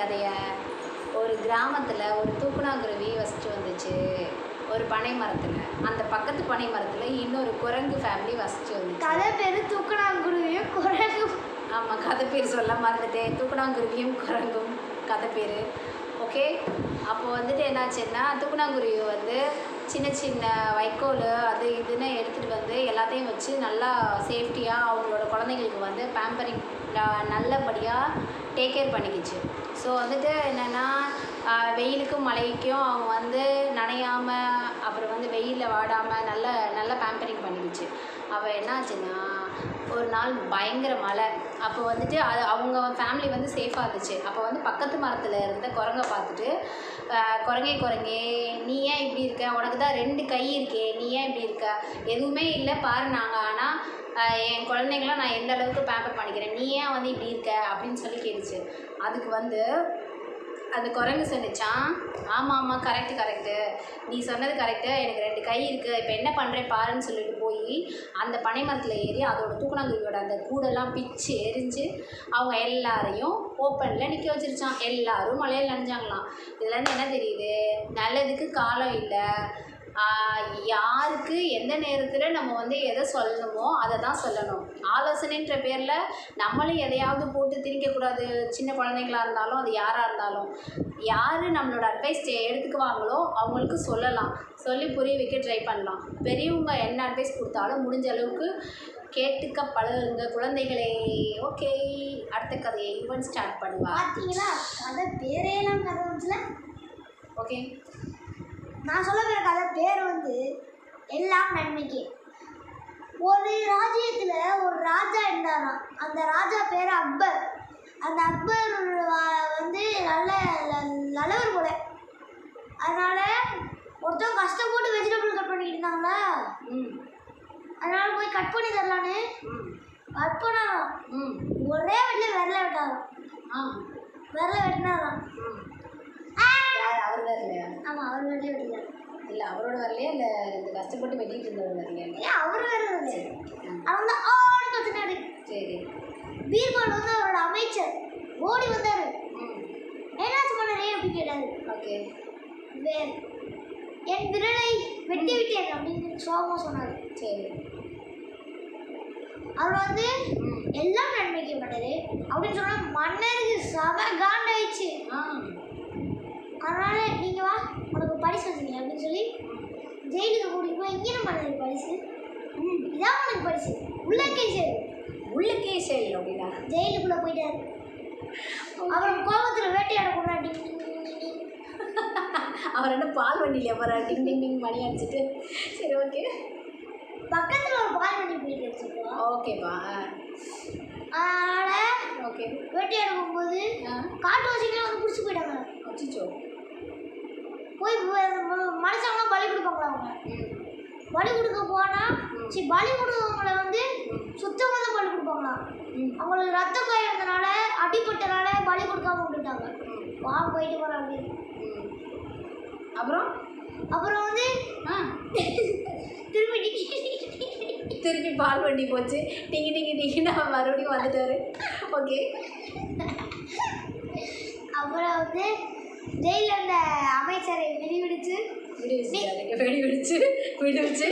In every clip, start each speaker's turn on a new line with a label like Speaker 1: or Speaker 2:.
Speaker 1: கதையை ஒரு கிராமத்தில் ஒரு தூக்குனாங்குருவி வசிச்சு வந்துச்சு ஒரு பனை மரத்தில் அந்த பக்கத்து பனை மரத்தில் இன்னொரு குரங்கு ஃபேமிலி வசிச்சு வந்துச்சு
Speaker 2: கதை பேரு தூக்கணாங்குருவியும் குரங்கும்
Speaker 1: ஆமாம் கதை பேர் சொல்ல மறந்துட்டேன் தூக்குனாங்குருவியும் குரங்கும் கதை பேர் ஓகே அப்போ வந்துட்டு என்னாச்சுன்னா தூக்குனாங்குருவி வந்து சின்ன சின்ன வைக்கோல் அது இதுன்னு எடுத்துகிட்டு வந்து எல்லாத்தையும் வச்சு நல்லா சேஃப்டியாக அவங்களோட குழந்தைங்களுக்கு வந்து பேம்பரிங் நல்லபடியாக டேக் கேர் பண்ணிக்கிச்சு ஸோ வந்துட்டு என்னென்னா வெயிலுக்கும் மழைக்கும் அவங்க வந்து நனையாமல் அப்புறம் வந்து வெயிலில் வாடாமல் நல்ல நல்ல பேம்பரிங் பண்ணிக்கிச்சு அவள் என்னாச்சுன்னா ஒரு நாள் பயங்கர மழை அப்போ வந்துட்டு அது அவங்க ஃபேமிலி வந்து சேஃபாக இருந்துச்சு அப்போ வந்து பக்கத்து மரத்தில் இருந்த குரங்கை பார்த்துட்டு ஆஹ், குரங்கே குரங்கே நீ ஏன் இப்படி இருக்க உனக்கு தான் ரெண்டு கை இருக்கே நீ ஏன் இப்படி இருக்க எதுவுமே இல்லை பாரு நாங்கள் ஆனால் என் குழந்தைங்களாம் நான் எந்த அளவுக்கு பேம்பர் பண்ணிக்கிறேன் நீ ஏன் வந்து இப்படி இருக்க அப்படின்னு சொல்லி கேட்டுச்சு அதுக்கு வந்து அந்த குரங்கு சொன்னிச்சான் ஆமாம் ஆமாம் கரெக்டு கரெக்டு நீ சொன்னது கரெக்டு எனக்கு ரெண்டு கை இருக்குது இப்போ என்ன பண்ணுறேன் பாருன்னு சொல்லிட்டு போய் அந்த பனை மரத்தில் ஏறி அதோட தூக்கணாங்குருவியோட அந்த கூடெல்லாம் பிச்சு எரிஞ்சு அவங்க எல்லாரையும் ஓப்பனில் நிற்க வச்சிருச்சான் எல்லாரும் மழையில் நனைஞ்சாங்களாம் இதுலேருந்து என்ன தெரியுது நல்லதுக்கு காலம் இல்லை ஆஹ் யாருக்கு எந்த நேரத்தில் நம்ம வந்து எதை சொல்லணுமோ அதை தான் சொல்லணும் ஆலோசனைன்ற பேரில் நம்மளும் எதையாவது போட்டு திணிக்கக்கூடாது சின்ன குழந்தைங்களா இருந்தாலும் அது யாராக இருந்தாலும் யார் நம்மளோட அட்வைஸ் எடுத்துக்குவாங்களோ அவங்களுக்கு சொல்லலாம் சொல்லி புரிய வைக்க ட்ரை பண்ணலாம் பெரியவங்க என்ன அட்வைஸ் கொடுத்தாலும் முடிஞ்ச அளவுக்கு கேட்டுக்க பழகுங்க குழந்தைகளே ஓகே அடுத்த கதையை இவன் ஸ்டார்ட் பண்ணுவா
Speaker 2: பார்த்தீங்களா கதை பேரேலாம் கதை வந்துச்சுல
Speaker 1: ஓகே
Speaker 2: நான் சொல்ல போகிற கதை பேர் வந்து எல்லாம் நன்மைக்கு ஒரு ராஜ்யத்தில் ஒரு ராஜா இருந்தாராம் அந்த ராஜா பேர் அக்பர் அந்த அக்பர் வ- வந்து நல்ல ந- நல்லவர் போல அதனால ஒருத்தவங்க கஷ்டப்பட்டு வெஜிடபிள் கட் பண்ணிக்கிட்டு இருந்தாங்களா
Speaker 1: ம்
Speaker 2: அதனால போய் கட் பண்ணி தரலான்னு
Speaker 1: ம்
Speaker 2: கட் பண்ணாராம்
Speaker 1: ம்
Speaker 2: ஒரே வெட்டில விரல வெட்டாராம்
Speaker 1: ஆ
Speaker 2: விரல வெட்டினாராம்
Speaker 1: ம் யார் அவர் வரலையா
Speaker 2: ஆமாம் அவர் வெட்டி வெட்டினார்
Speaker 1: இல்லை அவரோட வரலையா இல்லை இந்த கஷ்டப்பட்டு வெட்டிட்டு இருந்தவர் வரலையா
Speaker 2: ஏன் அவர் விரல
Speaker 1: சரி ஆ,
Speaker 2: அவர் வந்து ஆடு கத்துனாரு
Speaker 1: சரி
Speaker 2: பீர்பால் வந்து அவரோட அமைச்சர் ஓடி வந்தாரு
Speaker 1: ம்
Speaker 2: என்னாச்சு பண்ணறே அப்படின்னு கேட்டாரு
Speaker 1: ஓகே
Speaker 2: வேறு என் விரலை வெட்டி விட்டேன் அப்படின்னு சோகமா சொன்னாரு
Speaker 1: சரி
Speaker 2: அவர் வந்து
Speaker 1: ம்
Speaker 2: எல்லாம் நன்மைக்கு பண்ணாரு அப்படின்னு சொன்னா மன்னருக்கு சம காண்டாயிடுச்சு
Speaker 1: ஆ
Speaker 2: அதனால நீங்க வா உனக்கு பரிசு வச்சுருங்க அப்படின்னு சொல்லி ஜெயிலுக்கு கூட்டிட்டு போய் இங்கே பண்ணது பரிசு ம் இதான் உனக்கு பரிசு உள்ளக்கை சேரு
Speaker 1: உள்ளக்கே சரி அப்படின்னா
Speaker 2: ஜெயிலுக்குள்ள போயிட்டாரு அப்புறம் கோபத்துல வேட்டையாட கொண்டாடி
Speaker 1: அவர் என்ன பால் வண்டியில போகிறார் டிங் டிங் டிங் மணி அடிச்சிட்டு சரி ஓகே
Speaker 2: பக்கத்துல ஒரு பால் வண்டி போயிட்டு வச்சிருக்கோம்
Speaker 1: ஓகேப்பா ஆ
Speaker 2: அதனால
Speaker 1: ஓகே
Speaker 2: வேட்டையாட போகும்போது
Speaker 1: ஆ
Speaker 2: காட்டுவாசிகளாம் வந்து பிடிச்சி போயிட்டாங்க
Speaker 1: அச்சிச்சோ
Speaker 2: போய் மனுஷங்களாம் பலி கொடுப்பாங்களா அவங்க
Speaker 1: ம்
Speaker 2: பலி கொடுக்க போனா
Speaker 1: ம்.
Speaker 2: சரி பலி கொடுக்கவங்கள வந்து
Speaker 1: ம்
Speaker 2: சுத்தமாக தான் பலி கொடுப்பாங்களாம்
Speaker 1: ம்
Speaker 2: அவங்களுக்கு ரத்தம் காயம் இருந்தனால அடிபட்டனால பலி கொடுக்காம விட்டுட்டாங்க
Speaker 1: ம்
Speaker 2: வா போயிட்டு போகிறாங்க அப்படின்னு
Speaker 1: ம் அப்புறம்
Speaker 2: அப்புறம் வந்து
Speaker 1: ஆ
Speaker 2: திரும்பி டிக்கி
Speaker 1: திருப்பி பால் வண்டி போச்சு டிங்கி டிங்கி டிங்கின்னு அவர் மறுபடியும் வந்துட்டாரு ஓகே
Speaker 2: அப்புறம் வந்து ஜெயிலில் இருந்த அமைச்சரை விடுவிடுச்சு
Speaker 1: விடுவிச்சு வெடி விடுச்சு விடுவிச்சு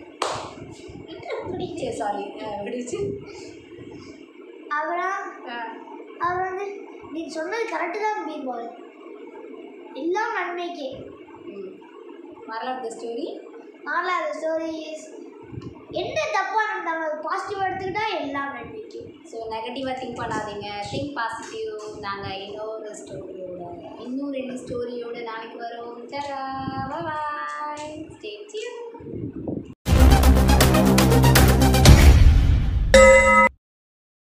Speaker 1: சரி சாரி விடுவிச்சு
Speaker 2: அப்புறம்
Speaker 1: ஆ
Speaker 2: அவர் வந்து நீ சொன்னது கரெக்டு தான் பீர்பால் எல்லாம் நன்மைக்கு
Speaker 1: ம் வரலாறு த ஸ்டோரி
Speaker 2: நாலாவது ஸ்டோரிஸ் என்ன தப்பாக நடந்தாலும் பாசிட்டிவாக எடுத்துக்கிட்டா எல்லாம் நன்மைக்கு
Speaker 1: ஸோ நெகட்டிவாக திங்க் பண்ணாதீங்க திங்க் பாசிட்டிவ் நாங்கள் இன்னொரு ஸ்டோரியோட இன்னும் ரெண்டு ஸ்டோரியோட நாளைக்கு வரோம் தரா